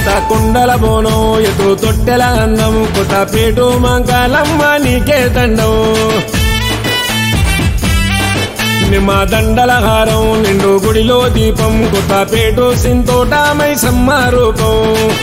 కొత్త కుండల బోనం ఎటు తొట్టెల అన్నం కొత్త పేటు మంగళమ్మ నీకే దండం నిమ్మ దండల హారం నిండు గుడిలో దీపం కొత్త పేటు సింతోటామై సమ్మారూపం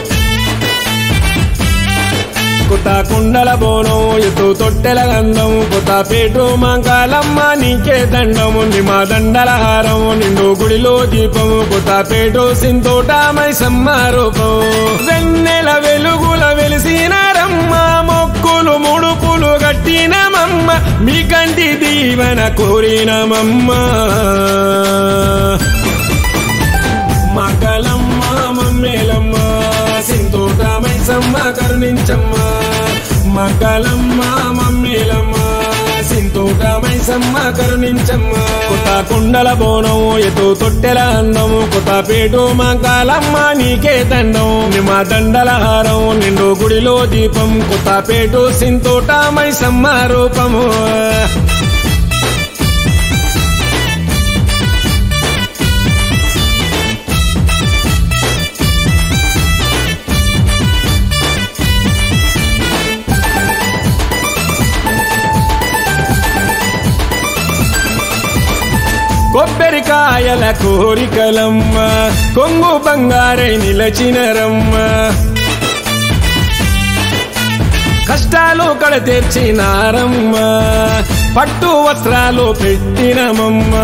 కొత్త కుండల బోనం ఎటు తొట్టెల గంధం కొత్త పేటు మంగళమ్మ నీకే దండం నిమ్మ దండల హారం నిండు గుడిలో దీపం కొత్త పేటు సింతోటామై సమ్మారూపం వెన్నెల వెలుగుల వెలిసినారమ్మ మొక్కులు ముడుపులు గట్టినమమ్మ మీ కంటి దీవెన కోరినమమ్మ మకలమ్మ మమ్మేలమ్మ సింతోటమై సమ్మ కరుణించమ్మ మకలమ్మ మమ్మేలమ్మ సింతోటమై సమ్మ కరుణించమ్మ కొత్త కుండల బోనం ఎటు తొట్టెల అన్నం కొత్త పేటు మంకాలమ్మ నీకే దండం నిమ్మ దండల హారం నిండు గుడిలో దీపం కొత్త పేటు సింతోటమై సమ్మ రూపము కొబ్బరికాయల కోరికలమ్మ కొంగు బంగారై నిలచినరమ్మ కష్టాలు కడ తెచ్చినారమ్మ పట్టు వస్త్రాలు పెట్టినమమ్మ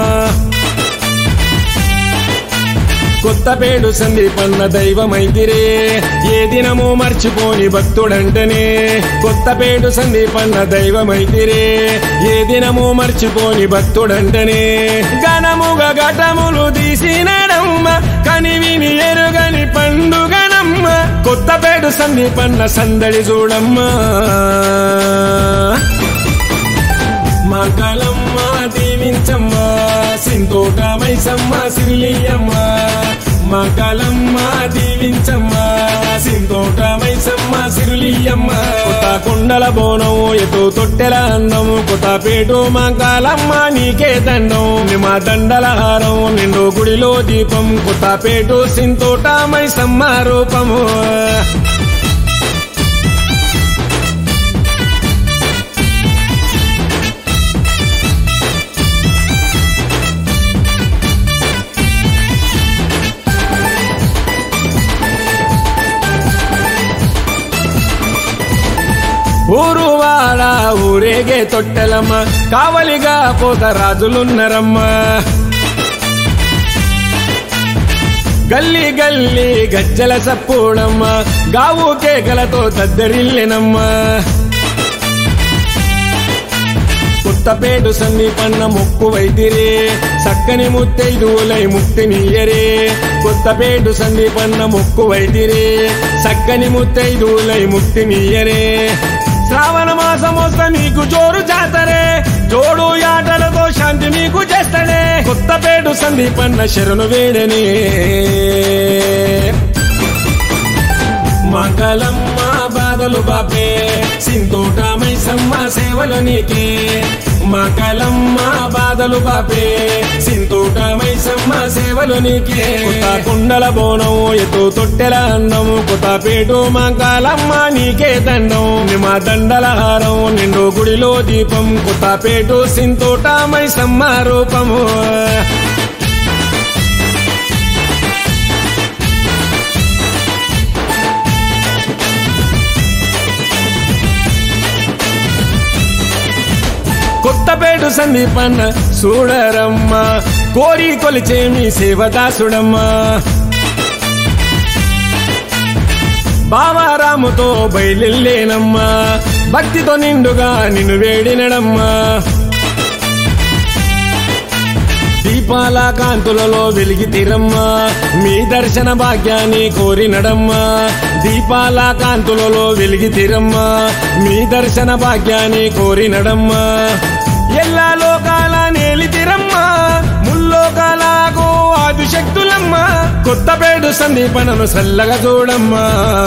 కొత్త పేడు సందీపన్న దైవమైతిరే ఏ దినము మర్చిపోని భక్తుడంటనే కొత్త పేడు సందీపన్న దైవమైతిరే ఏ దినము మర్చిపోని భక్తుడంటనే ఘనముగా ఘటములు తీసినడమ్మ కని విని ఎరుగని పండుగనమ్మ కొత్త పేడు సందీపన్న సందడి చూడమ్మా మంగళమ్మ దీవించమ్మ సింతోటమై సమ్మ సిరిలియమ్మ మంగళమ్మ దీవించమ్మ సింతోటమై సమ్మ సిరులియమ్మ కొత్త కుండల బోనం ఎటు తొట్టెల అన్నం కొత్త పేటు మంగళమ్మ నీకే దండం నిమ్మ దండల హారం నిండు గుడిలో దీపం కొత్త పేటు సింతోటమై సమ్మ రూపము ఊరు వాడ ఊరేగే తొట్టెలమ్మ కావలిగా పోత రాజులున్నరమ్మ గల్లీ గల్లీ గజ్జల సప్పుడమ్మ గావు కేకలతో దద్దరిల్లెనమ్మ కొత్తపేటు సమీపన్న ముక్కు వైదిరే సక్కని ముత్తైదువులై ముక్తినియరే కొత్తపేటు సందీపన్న ముక్కు వైదిరే సక్కని ముత్తైదువులై ముక్తినియరే శ్రావణ మాసం వస్త నీకు జోరు జాతరే జోడు యాటలతో శాంతి నీకు చేస్తాడే కొత్తపేటు సందీపన్న శరణు వేడనే మంగళమ్మ బాధలు బాపే సింతోటమై సమ్మ సేవలు నీకే మంగళమ్మ బాధలు బాపే సింతోటమై సమ్మ సేవలు నీకే కొత్త కుండల బోనం ఎటు తొట్టెల అన్నం కొత్త పేటు మంగళమ్మ నీకే దండం నిమ్మ దండల హారం నిండు గుడిలో దీపం కొత్త పేటు సింతోటమై సమ్మ రూపము కొత్తపేటు సందీపన్న చూడరమ్మ కోరి కొలిచే మీ సేవదాసుడమ్మ బావారాముతో బయలులేనమ్మా భక్తితో నిండుగా నిన్ను వేడినడమ్మా దీపాల కాంతులలో వెలిగి తీరమ్మా మీ దర్శన భాగ్యాన్ని కోరినడమ్మా దీపాల కాంతులలో వెలిగి తీరమ్మా మీ దర్శన భాగ్యాన్ని కోరినడమ్మా ఎల్లా లోకాల నేలితిరమ్మా ముల్లోకాలకు ఆదిశక్తులమ్మ కొత్తపేడు సందీపనను సల్లగా చూడమ్మా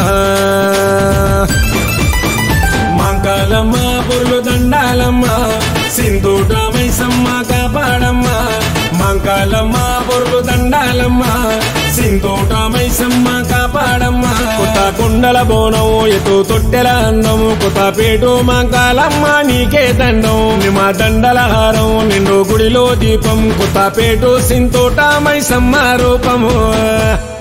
మంగళమ్మ పురులు దండాలమ్మ సింధూటమై సమ్మ కాపాడమ్మ మంగళమ్మ పురులు దండాలమ్మ సింధూటమై మైసమ్మ కాపాడమ్మా కొత్త కొండల బోనం ఎటు తొట్టెల అందము కొత్త పేటు మంకాలమ్మ నీకే దండం నిమ దండల హారం నిండు గుడిలో దీపం కొత్త పేటు సింతోట మైసమ్మ రూపము